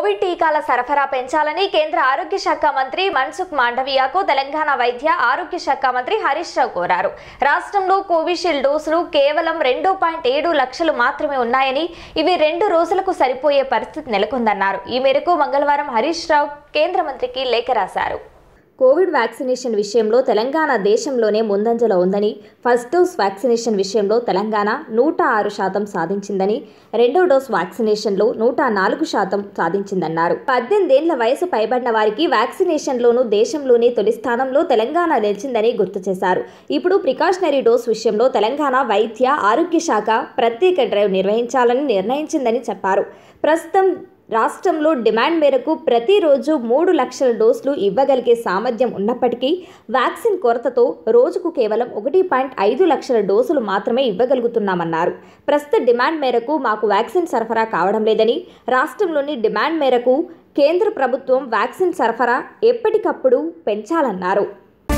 Covid టీకాల సరఫరా పెంచాలని కేంద్ర ఆరోగ్య శాఖ మంత్రి మన్సుఖ్ మాండవియాకు తెలంగాణ వైద్య ఆరోగ్య శాఖ మంత్రి హరీష్ రావు కోరారు రాష్ట్రంలో కోవిషీల్డ్ డోసులు కేవలం రెండు పాయింట్ ఏడు లక్షలు మాత్రమే ఉన్నాయని ఇవి రెండు రోజులకు సరిపోయే పరిస్థితి నెలకొందన్నారు ఈ మేరకు మంగళవారం హరీష్ రావు కేంద్ర మంత్రికి లేఖ రాశారు కోవిడ్ వ్యాక్సినేషన్ విషయంలో తెలంగాణ దేశంలోనే ముందంజలో ఉందని ఫస్ట్ డోస్ వ్యాక్సినేషన్ విషయంలో తెలంగాణ నూట ఆరు శాతం సాధించిందని రెండో డోస్ వ్యాక్సినేషన్లో నూట నాలుగు శాతం సాధించిందన్నారు పద్దెనిమిదేళ్ల వయసు పైబడిన వారికి వ్యాక్సినేషన్లోనూ దేశంలోనే తొలి స్థానంలో తెలంగాణ నిలిచిందని గుర్తు చేశారు ఇప్పుడు ప్రికాషనరీ డోస్ విషయంలో తెలంగాణ వైద్య ఆరోగ్య శాఖ ప్రత్యేక డ్రైవ్ నిర్వహించాలని నిర్ణయించిందని చెప్పారు ప్రస్తుతం రాష్ట్రంలో డిమాండ్ మేరకు ప్రతిరోజు మూడు లక్షల డోసులు ఇవ్వగలిగే సామర్థ్యం ఉన్నప్పటికీ వ్యాక్సిన్ కొరతతో రోజుకు కేవలం ఒకటి పాయింట్ ఐదు లక్షల డోసులు మాత్రమే ఇవ్వగలుగుతున్నామన్నారు ప్రస్తుత డిమాండ్ మేరకు మాకు వ్యాక్సిన్ సరఫరా కావడం లేదని రాష్ట్రంలోని డిమాండ్ మేరకు కేంద్ర ప్రభుత్వం వ్యాక్సిన్ సరఫరా ఎప్పటికప్పుడు పెంచాలన్నారు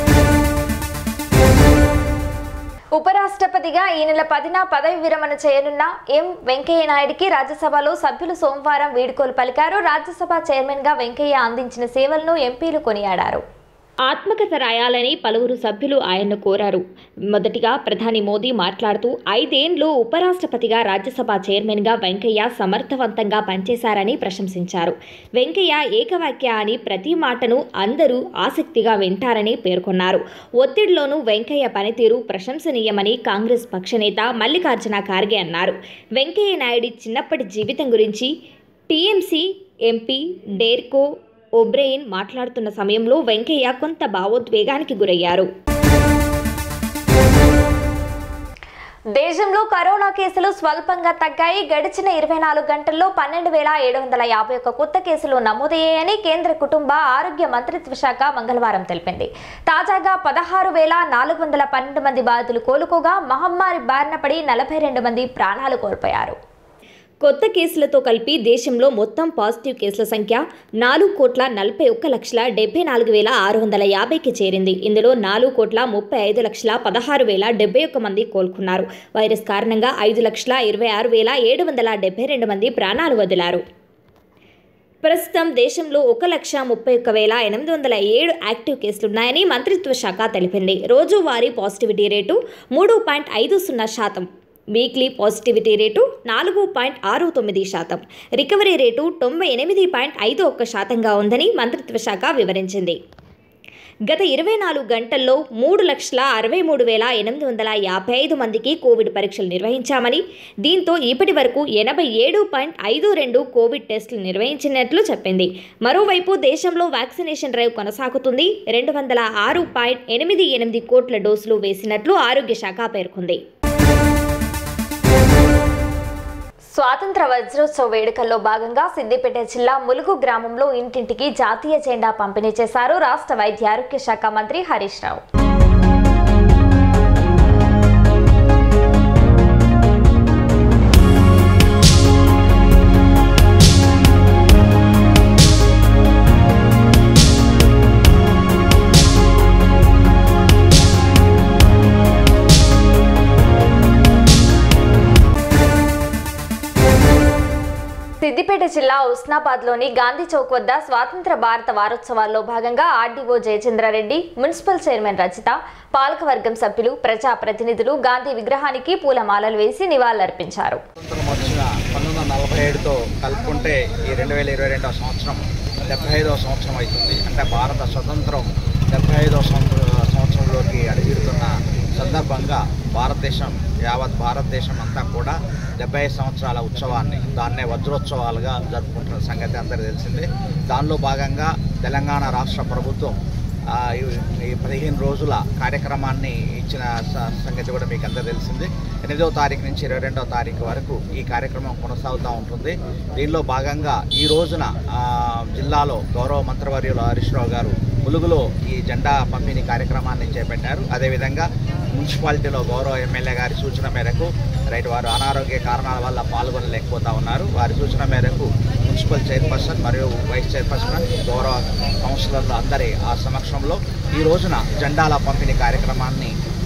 ఉపరాష్ట్రపతిగా ఈ నెల పదిన పదవి విరమణ చేయనున్న ఎం వెంకయ్య నాయుడికి రాజ్యసభలో సభ్యులు సోమవారం వీడ్కోలు పలికారు రాజ్యసభ చైర్మన్ గా వెంకయ్య అందించిన సేవలను ఎంపీలు కొనియాడారు ఆత్మకథ రాయాలని పలువురు సభ్యులు ఆయన్ను కోరారు మొదటిగా ప్రధాని మోదీ మాట్లాడుతూ ఐదేండ్లు ఉపరాష్ట్రపతిగా రాజ్యసభ చైర్మన్గా వెంకయ్య సమర్థవంతంగా పనిచేశారని ప్రశంసించారు వెంకయ్య ఏకవాక్య అని ప్రతి మాటను అందరూ ఆసక్తిగా వింటారని పేర్కొన్నారు ఒత్తిడిలోనూ వెంకయ్య పనితీరు ప్రశంసనీయమని కాంగ్రెస్ పక్షనేత మల్లికార్జున ఖార్గే అన్నారు వెంకయ్య నాయుడి చిన్నప్పటి జీవితం గురించి టీఎంసీ ఎంపీ డేర్కో ఒబ్రెయిన్ మాట్లాడుతున్న సమయంలో వెంకయ్య కొంత భావోద్వేగానికి గురయ్యారు దేశంలో కరోనా కేసులు స్వల్పంగా తగ్గాయి గడిచిన ఇరవై నాలుగు గంటల్లో పన్నెండు వేల ఏడు వందల యాభై ఒక్క కొత్త కేసులు నమోదయ్యాయని కేంద్ర కుటుంబ ఆరోగ్య మంత్రిత్వ శాఖ మంగళవారం తెలిపింది తాజాగా పదహారు వేల నాలుగు వందల పన్నెండు మంది బాధితులు కోలుకోగా మహమ్మారి బారిన పడి నలభై రెండు మంది ప్రాణాలు కోల్పోయారు కొత్త కేసులతో కలిపి దేశంలో మొత్తం పాజిటివ్ కేసుల సంఖ్య నాలుగు కోట్ల నలభై ఒక్క లక్షల డెబ్బై నాలుగు వేల ఆరు వందల యాభైకి చేరింది ఇందులో నాలుగు కోట్ల ముప్పై ఐదు లక్షల పదహారు వేల డెబ్బై ఒక్క మంది కోలుకున్నారు వైరస్ కారణంగా ఐదు లక్షల ఇరవై ఆరు వేల ఏడు వందల డెబ్బై రెండు మంది ప్రాణాలు వదిలారు ప్రస్తుతం దేశంలో ఒక లక్ష ముప్పై ఒక్క వేల ఎనిమిది వందల ఏడు యాక్టివ్ కేసులున్నాయని మంత్రిత్వ శాఖ తెలిపింది రోజువారీ పాజిటివిటీ రేటు మూడు పాయింట్ ఐదు సున్నా శాతం వీక్లీ పాజిటివిటీ రేటు నాలుగు పాయింట్ ఆరు తొమ్మిది శాతం రికవరీ రేటు తొంభై ఎనిమిది పాయింట్ ఐదు ఒక్క శాతంగా ఉందని మంత్రిత్వ శాఖ వివరించింది గత ఇరవై నాలుగు గంటల్లో మూడు లక్షల అరవై మూడు వేల ఎనిమిది వందల యాభై ఐదు మందికి కోవిడ్ పరీక్షలు నిర్వహించామని దీంతో ఇప్పటి వరకు ఎనభై ఏడు పాయింట్ ఐదు రెండు కోవిడ్ టెస్టులు నిర్వహించినట్లు చెప్పింది మరోవైపు దేశంలో వ్యాక్సినేషన్ డ్రైవ్ కొనసాగుతుంది రెండు వందల ఆరు పాయింట్ ఎనిమిది ఎనిమిది కోట్ల డోసులు వేసినట్లు ఆరోగ్య శాఖ పేర్కొంది స్వాతంత్ర వజ్రోత్సవ వేడుకల్లో భాగంగా సిద్దిపేట జిల్లా ములుగు గ్రామంలో ఇంటింటికి జాతీయ జెండా పంపిణీ చేశారు రాష్ట్ర వైద్య ఆరోగ్య శాఖ మంత్రి హరీష్ రావు సిద్దిపేట జిల్లా ఉస్నాబాద్లోని గాంధీ చౌక్ వద్ద స్వాతంత్ర భారత వారోత్సవాల్లో భాగంగా RDO Jayachandra Reddy municipal chairman Rachita పాలకవర్గం సభ్యులు ప్రజా ప్రతినిధులు గాంధీ విగ్రహానికి పూలమాలలు వేసి నివాళులర్పించారు స్వతంత్రం వచ్చిన పంతొమ్మిది వందల నలభై ఏడుతో కలుపుకుంటే ఈ రెండు వేల ఇరవై రెండవ సంవత్సరం డెబ్బై ఐదవ సంవత్సరం అవుతుంది అంటే భారత స్వతంత్రం డెబ్బై ఐదవ సంవత్సరం సంవత్సరంలోకి అడుగుతున్న సందర్భంగా భారతదేశం యావత్ భారతదేశం అంతా కూడా డెబ్బై ఐదు సంవత్సరాల ఉత్సవాన్ని దాన్నే వజ్రోత్సవాలుగా జరుపుకుంటున్న సంగతి అందరికీ తెలిసిందే దానిలో భాగంగా తెలంగాణ రాష్ట్ర ప్రభుత్వం ఆ, ఈ- ఈ పదిహేను రోజుల కార్యక్రమాన్ని ఇచ్చిన స- సంగతి కూడా మీకు అందరూ తెలిసింది ఎనిమిదవ తారీఖు నుంచి ఇరవై రెండవ తారీఖు వరకు ఈ కార్యక్రమం కొనసాగుతూ ఉంటుంది దీనిలో భాగంగా ఈ రోజున ఆ, జిల్లాలో గౌరవ మంత్రివర్యులు హరీష్ రావు గారు ములుగులో ఈ జెండా పంపిణీ కార్యక్రమాన్ని చేపట్టారు అదేవిధంగా మున్సిపాలిటీలో గౌరవ ఎమ్మెల్యే గారి సూచన మేరకు రైట్ వారు అనారోగ్య కారణాల వల్ల పాల్గొనలేకపోతా ఉన్నారు వారి సూచన మేరకు మున్సిపల్ చైర్పర్సన్ మరియు వైస్ చైర్పర్సన్ గౌరవ కౌన్సిలర్లు అందరి ఆ సమక్షంలో ఈ రోజున జెండాల పంపిణీ కార్యక్రమాన్ని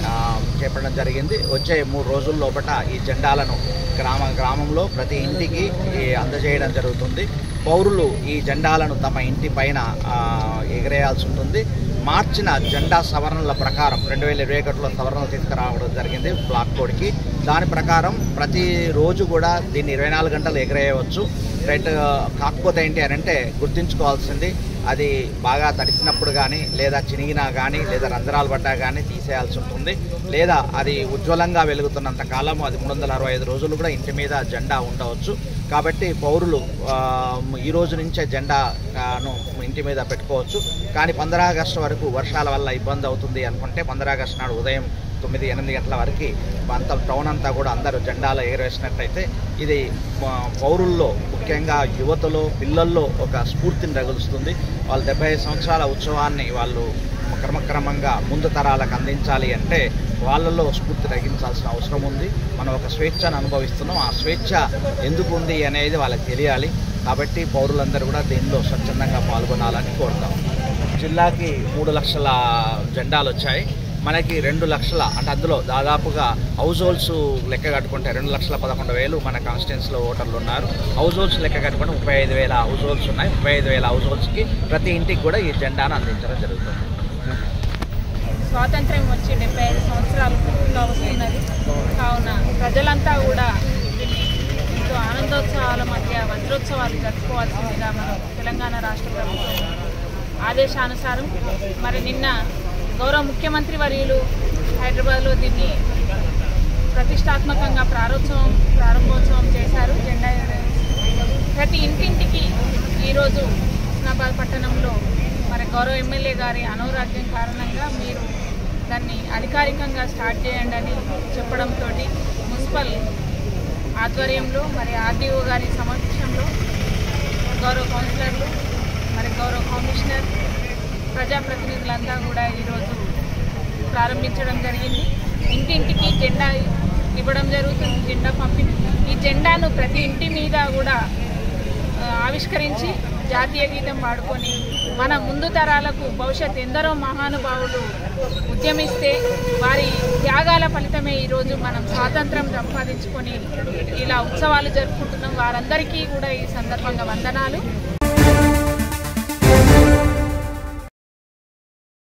ఆ, చేపట్టడం జరిగింది వచ్చే మూడు రోజుల లోపల ఈ జెండాలను గ్రామ గ్రామంలో ప్రతి ఇంటికి ఈ అందజేయడం జరుగుతుంది పౌరులు ఈ జెండాలను తమ ఇంటి పైన ఆ, ఎగరేయాల్సి ఉంటుంది మార్చిన జెండా సవరణల ప్రకారం రెండు వేల ఇరవై ఒకటిలో సవరణలు తీసుకురావడం జరిగింది బ్లాక్ కోడ్కి దాని ప్రకారం ప్రతి రోజు కూడా దీన్ని ఇరవై నాలుగు గంటలు ఎగరేయవచ్చు రైట్ కాకపోతే ఏంటి అని అంటే గుర్తుంచుకోవాల్సింది అది బాగా తడిసినప్పుడు కానీ లేదా చినిగినా కానీ లేదా రంధ్రాలు పడ్డా కానీ తీసేయాల్సి ఉంటుంది లేదా అది ఉజ్వలంగా వెలుగుతున్నంత కాలం అది మూడు వందల అరవై ఐదు రోజులు కూడా ఇంటి మీద జెండా ఉండవచ్చు కాబట్టి పౌరులు ఆ, ఈ రోజు నుంచే జెండాను ఇంటి మీద పెట్టుకోవచ్చు కానీ పంద్రా ఆగస్టు వరకు వర్షాల వల్ల ఇబ్బంది అవుతుంది అనుకుంటే పంద్రా ఆగస్టు నాడు ఉదయం తొమ్మిది ఎనిమిది గంటల వరకు అంత టౌన్ అంతా కూడా అందరూ జెండాలు ఎగరవేసినట్టయితే ఇది ఆ, పౌరుల్లో ముఖ్యంగా యువతలో పిల్లల్లో ఒక స్ఫూర్తిని రగులుస్తుంది వాళ్ళు డెబ్బై ఐదు సంవత్సరాల ఉత్సవాన్ని వాళ్ళు క్రమక్రమంగా ముందు తరాలకు అందించాలి అంటే వాళ్ళలో స్ఫూర్తి రగించాల్సిన అవసరం ఉంది మనం ఒక స్వేచ్ఛను అనుభవిస్తున్నాం ఆ స్వేచ్ఛ ఎందుకు ఉంది అనేది వాళ్ళకి తెలియాలి కాబట్టి పౌరులందరూ కూడా దీనిలో స్వచ్ఛందంగా పాల్గొనాలని కోరుతాం జిల్లాకి మూడు లక్షల జెండాలు వచ్చాయి మనకి రెండు లక్షల అంటే అందులో దాదాపుగా హౌస్ హోల్డ్స్ లెక్క కట్టుకుంటే రెండు లక్షల పదకొండు వేలు మన కాన్స్టిట్యున్సీలో ఓటర్లు ఉన్నారు హౌస్ హోల్డ్స్ లెక్క కట్టుకుంటే ముప్పై ఐదు వేల హౌస్ హోల్డ్స్ ఉన్నాయి ముప్పై ఐదు వేల హౌస్ హోల్డ్స్కి ప్రతి ఇంటికి కూడా ఈ జెండాను అందించడం జరుగుతుంది స్వాతంత్ర్యం వచ్చి డెబ్బై ఐదు సంవత్సరాలు పూర్తిగా వస్తున్నది కావున ప్రజలంతా కూడా దీన్ని ఎంతో ఆనందోత్సవాల మధ్య వజ్రోత్సవాలు జరుపుకోవాల్సిందిగా మనం తెలంగాణ రాష్ట్ర ప్రభుత్వం ఆదేశానుసారం మరి నిన్న గౌరవ ముఖ్యమంత్రి వర్యులు హైదరాబాద్లో దీన్ని ప్రతిష్టాత్మకంగా ప్రారంభోత్సవం ప్రారంభోత్సవం చేశారు జెండా ఎగరవేసి. ప్రతి ఇంటింటికి ఈరోజు హుస్నాబాద్ పట్టణంలో మరి గౌరవ ఎమ్మెల్యే గారి అనారోగ్యం కారణంగా మీరు దాన్ని అధికారికంగా స్టార్ట్ చేయండి అని చెప్పడంతో మున్సిపల్ ఆధ్వర్యంలో మరి ఆర్డీఓ గారి సమక్షంలో గౌరవ కౌన్సిలర్లు మరి గౌరవ కమిషనర్ ప్రజాప్రతినిధులంతా కూడా ఈరోజు ప్రారంభించడం జరిగింది ఇంటింటికి జెండా ఇవ్వడం జరుగుతుంది జెండా పంపిణీ ఈ జెండాను ప్రతి ఇంటి మీద కూడా ఆ, ఆవిష్కరించి జాతీయ గీతం పాడుకొని మన ముందు తరాలకు భవిష్యత్ ఎందరో మహానుభావులు ఉద్యమిస్తే వారి త్యాగాల ఫలితమే ఈరోజు మనం స్వాతంత్రం సంపాదించుకొని ఇలా ఉత్సవాలు జరుపుకుంటున్నాం వారందరికీ కూడా ఈ సందర్భంగా వందనాలు